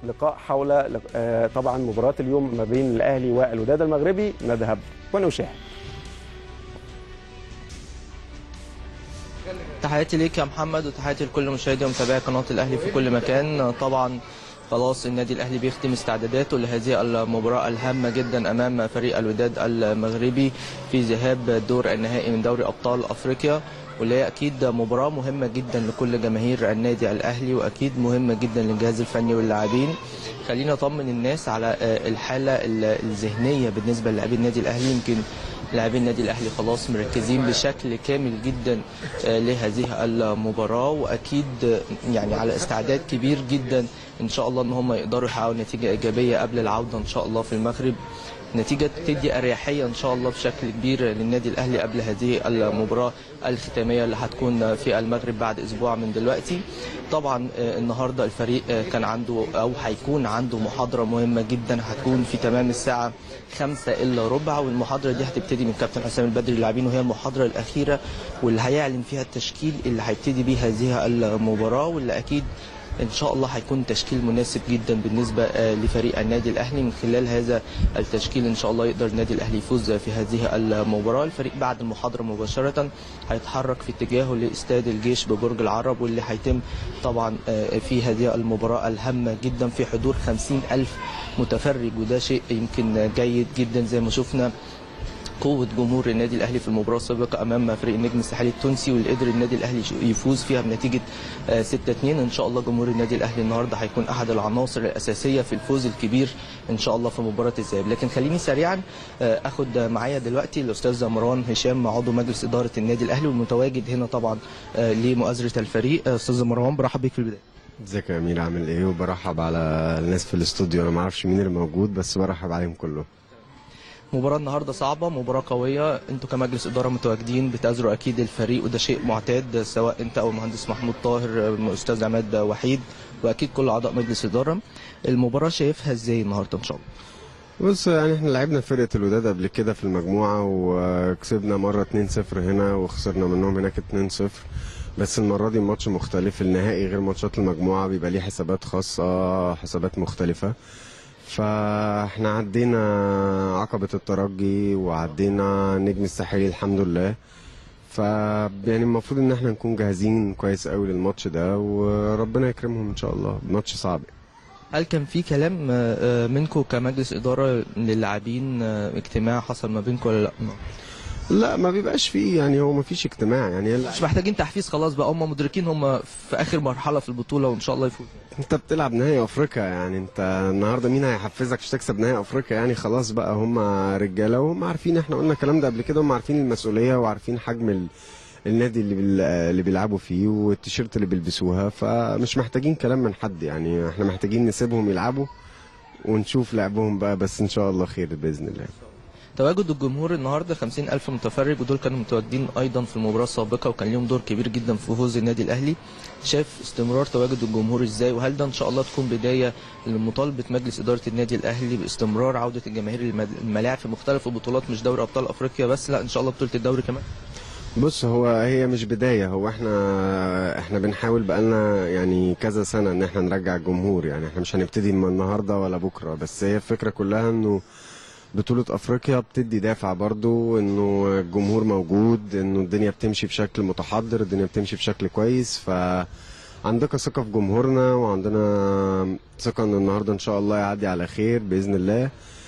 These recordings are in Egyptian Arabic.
لقاء حول آه، طبعا مباراه اليوم ما بين الاهلي والوداد المغربي نذهب ونشاهد تحياتي ليك يا محمد وتحياتي لكل مشاهدي ومتابعي قناه الاهلي في كل مكان طبعا خلاص النادي الاهلي بيختم استعداداته لهذه المباراه الهامه جدا امام فريق الوداد المغربي في ذهاب دور النهائي من دوري ابطال افريقيا واللي هي اكيد مباراه مهمه جدا لكل جماهير النادي الاهلي واكيد مهمه جدا للجهاز الفني واللاعبين خلينا اطمن الناس على الحاله الذهنيه بالنسبه للاعبي النادي الاهلي يمكن لاعبي النادي الاهلي خلاص مركزين بشكل كامل جدا لهذه المباراه واكيد يعني على استعداد كبير جدا ان شاء الله ان هم يقدروا يحققوا نتيجه ايجابيه قبل العوده ان شاء الله في المغرب نتيجة تدي أريحية إن شاء الله بشكل كبير للنادي الأهلي قبل هذه المباراة الختامية اللي هتكون في المغرب بعد أسبوع من دلوقتي طبعا النهاردة الفريق كان عنده أو هيكون عنده محاضرة مهمة جدا هتكون في تمام الساعة خمسة إلا ربع والمحاضرة دي هتبتدي من كابتن حسام البدري اللاعبين وهي المحاضرة الأخيرة واللي هيعلن فيها التشكيل اللي هيبتدي بيه هذه المباراة واللي أكيد ان شاء الله هيكون تشكيل مناسب جدا بالنسبه لفريق النادي الاهلي من خلال هذا التشكيل ان شاء الله يقدر النادي الاهلي يفوز في هذه المباراه الفريق بعد المحاضره مباشره هيتحرك في اتجاهه لاستاد الجيش ببرج العرب واللي هيتم طبعا في هذه المباراه الهامه جدا في حضور 50 الف متفرج وده شيء يمكن جيد جدا زي ما شفنا قوه جمهور النادي الاهلي في المباراه السابقه امام فريق النجم الساحلي التونسي واللي قدر النادي الاهلي يفوز فيها بنتيجه 6 2 ان شاء الله جمهور النادي الاهلي النهارده هيكون احد العناصر الاساسيه في الفوز الكبير ان شاء الله في مباراه الذهاب لكن خليني سريعا اخد معايا دلوقتي الاستاذ مروان هشام عضو مجلس اداره النادي الاهلي والمتواجد هنا طبعا لمؤازره الفريق استاذ مروان برحب بيك في البدايه ازيك يا امير عامل ايه وبرحب على الناس في الاستوديو انا ما اعرفش مين اللي موجود بس برحب عليهم كلهم مباراة النهارده صعبة مباراة قوية انتوا كمجلس إدارة متواجدين بتأزروا أكيد الفريق وده شيء معتاد سواء أنت أو المهندس محمود طاهر أستاذ عماد وحيد وأكيد كل أعضاء مجلس إدارة المباراة شايفها إزاي النهارده إن شاء الله بص يعني احنا لعبنا فرقة الوداد قبل كده في المجموعة وكسبنا مرة 2-0 هنا وخسرنا منهم هناك 2-0 بس المرة دي ماتش مختلف النهائي غير ماتشات المجموعة بيبقى ليه حسابات خاصة حسابات مختلفة فاحنا عدينا عقبة الترجي وعدينا نجم الساحلي الحمد لله ف يعني المفروض ان احنا نكون جاهزين كويس قوي للماتش ده وربنا يكرمهم ان شاء الله ماتش صعب هل كان في كلام منكم كمجلس اداره للاعبين اجتماع حصل ما بينكم ولا لا؟ لا ما بيبقاش فيه يعني هو ما فيش اجتماع يعني مش محتاجين تحفيز خلاص بقى هم مدركين هم في اخر مرحله في البطوله وان شاء الله يفوزوا انت بتلعب نهائي افريقيا يعني انت النهارده مين هيحفزك عشان تكسب نهائي افريقيا يعني خلاص بقى هم رجاله وهم عارفين احنا قلنا الكلام ده قبل كده هم عارفين المسؤوليه وعارفين حجم ال... النادي اللي بال... اللي بيلعبوا فيه والتيشيرت اللي بيلبسوها فمش محتاجين كلام من حد يعني احنا محتاجين نسيبهم يلعبوا ونشوف لعبهم بقى بس ان شاء الله خير باذن الله تواجد الجمهور النهارده 50 ألف متفرج ودول كانوا متواجدين أيضا في المباراة السابقة وكان ليهم دور كبير جدا في فوز النادي الأهلي شايف استمرار تواجد الجمهور إزاي وهل ده إن شاء الله تكون بداية لمطالبة مجلس إدارة النادي الأهلي باستمرار عودة الجماهير للملاعب في مختلف البطولات مش دوري أبطال أفريقيا بس لا إن شاء الله بطولة الدوري كمان بص هو هي مش بداية هو احنا احنا بنحاول بقالنا يعني كذا سنة ان احنا نرجع الجمهور يعني احنا مش هنبتدي من النهاردة ولا بكرة بس هي الفكرة كلها انه بطولة افريقيا بتدي دافع برضو انه الجمهور موجود انه الدنيا بتمشي بشكل متحضر الدنيا بتمشي بشكل كويس ف عندك ثقة في جمهورنا وعندنا ثقة ان النهاردة ان شاء الله يعدي على خير بإذن الله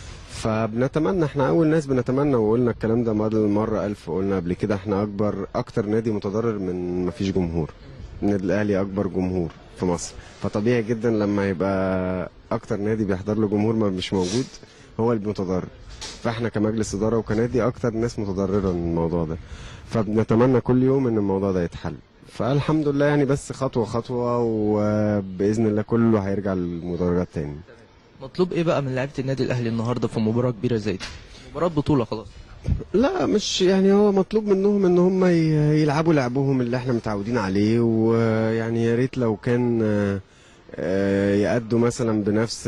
فبنتمنى احنا اول ناس بنتمنى وقلنا الكلام ده مرة ألف قلنا قبل كده احنا اكبر اكتر نادي متضرر من مفيش جمهور النادي الاهلي اكبر جمهور في مصر فطبيعي جدا لما يبقى اكتر نادي بيحضر له جمهور ما مش موجود هو اللي متضرر فاحنا كمجلس اداره وكنادي اكتر ناس متضرره من الموضوع ده فبنتمنى كل يوم ان الموضوع ده يتحل فالحمد لله يعني بس خطوه خطوه وباذن الله كله هيرجع للمدرجات تاني مطلوب ايه بقى من لعيبه النادي الاهلي النهارده في مباراه كبيره زي دي مباراه بطوله خلاص لا مش يعني هو مطلوب منهم ان هم يلعبوا لعبهم اللي احنا متعودين عليه ويعني يا ريت لو كان يأدوا مثلا بنفس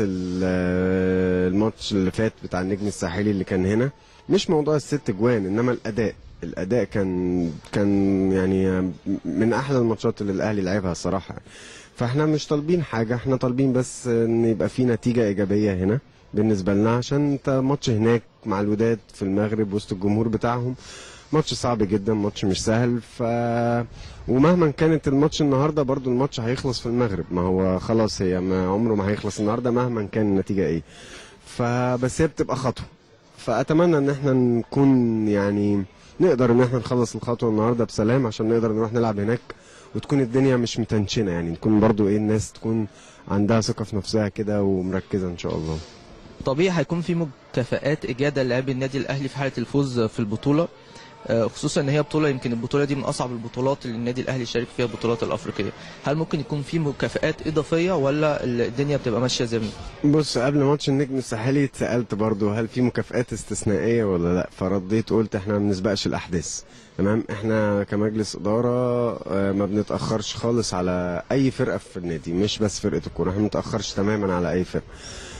الماتش اللي فات بتاع النجم الساحلي اللي كان هنا مش موضوع الست جوان انما الاداء الاداء كان كان يعني من احلى الماتشات اللي الاهلي لعبها الصراحه فاحنا مش طالبين حاجه احنا طالبين بس ان يبقى في نتيجه ايجابيه هنا بالنسبه لنا عشان انت ماتش هناك مع الوداد في المغرب وسط الجمهور بتاعهم ماتش صعب جدا ماتش مش سهل ف ومهما كانت الماتش النهارده برضو الماتش هيخلص في المغرب ما هو خلاص هي ما عمره ما هيخلص النهارده مهما كان النتيجه ايه فبس هي بتبقى خطوه فاتمنى ان احنا نكون يعني نقدر ان احنا نخلص الخطوه النهارده بسلام عشان نقدر نروح نلعب هناك وتكون الدنيا مش متنشنه يعني تكون برضو ايه الناس تكون عندها ثقه في نفسها كده ومركزه ان شاء الله طبيعي هيكون في مكافآت إجادة للاعبي النادي الأهلي في حالة الفوز في البطولة آه، خصوصا ان هي بطوله يمكن البطوله دي من اصعب البطولات اللي النادي الاهلي شارك فيها البطولات الافريقيه هل ممكن يكون في مكافآت اضافيه ولا الدنيا بتبقى ماشيه زي ما بص قبل ماتش النجم الساحلي اتسالت برضو هل في مكافآت استثنائيه ولا لا فرديت قلت احنا ما بنسبقش الاحداث تمام احنا كمجلس اداره آه، ما بنتاخرش خالص على اي فرقه في النادي مش بس فرقه الكوره احنا ما بنتاخرش تماما على اي فرقه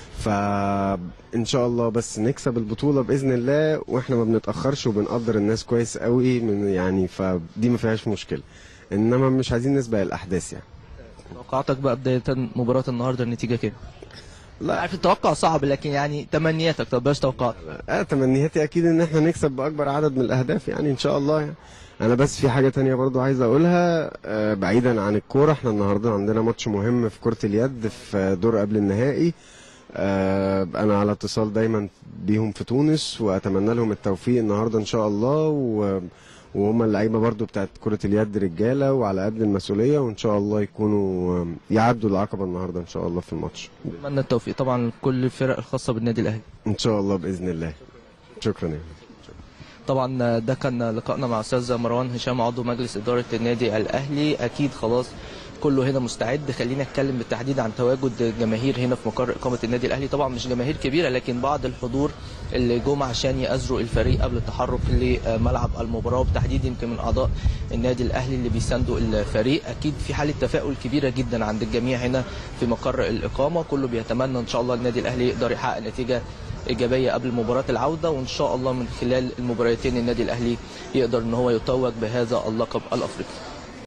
فان شاء الله بس نكسب البطوله باذن الله واحنا ما بنتاخرش وبنقدر الناس كويس قوي من يعني فدي ما فيهاش مشكله انما مش عايزين نسبق الاحداث يعني توقعاتك بقى بدايه مباراه النهارده النتيجه كام؟ لا عارف التوقع صعب لكن يعني تمنياتك طب بلاش توقعات اه تمنياتي اكيد ان احنا نكسب باكبر عدد من الاهداف يعني ان شاء الله يعني. انا بس في حاجه تانية برضو عايز اقولها آه، بعيدا عن الكوره احنا النهارده عندنا ماتش مهم في كره اليد في دور قبل النهائي آه، انا على اتصال دايما بيهم في تونس واتمنى لهم التوفيق النهارده ان شاء الله و وهم اللعيبه برضو بتاعت كره اليد رجاله وعلى قد المسؤوليه وان شاء الله يكونوا آم، يعدوا العقبه النهارده ان شاء الله في الماتش اتمنى التوفيق طبعا لكل الفرق الخاصه بالنادي الاهلي ان شاء الله باذن الله شكرا يا طبعا ده كان لقائنا مع استاذ مروان هشام عضو مجلس اداره النادي الاهلي اكيد خلاص كله هنا مستعد خلينا نتكلم بالتحديد عن تواجد جماهير هنا في مقر اقامه النادي الاهلي طبعا مش جماهير كبيره لكن بعض الحضور اللي جم عشان يأزروا الفريق قبل التحرك لملعب المباراه وبالتحديد يمكن من اعضاء النادي الاهلي اللي بيساندوا الفريق اكيد في حاله تفاؤل كبيره جدا عند الجميع هنا في مقر الاقامه كله بيتمنى ان شاء الله النادي الاهلي يقدر يحقق نتيجه ايجابيه قبل مباراه العوده وان شاء الله من خلال المباراتين النادي الاهلي يقدر ان هو يتوج بهذا اللقب الافريقي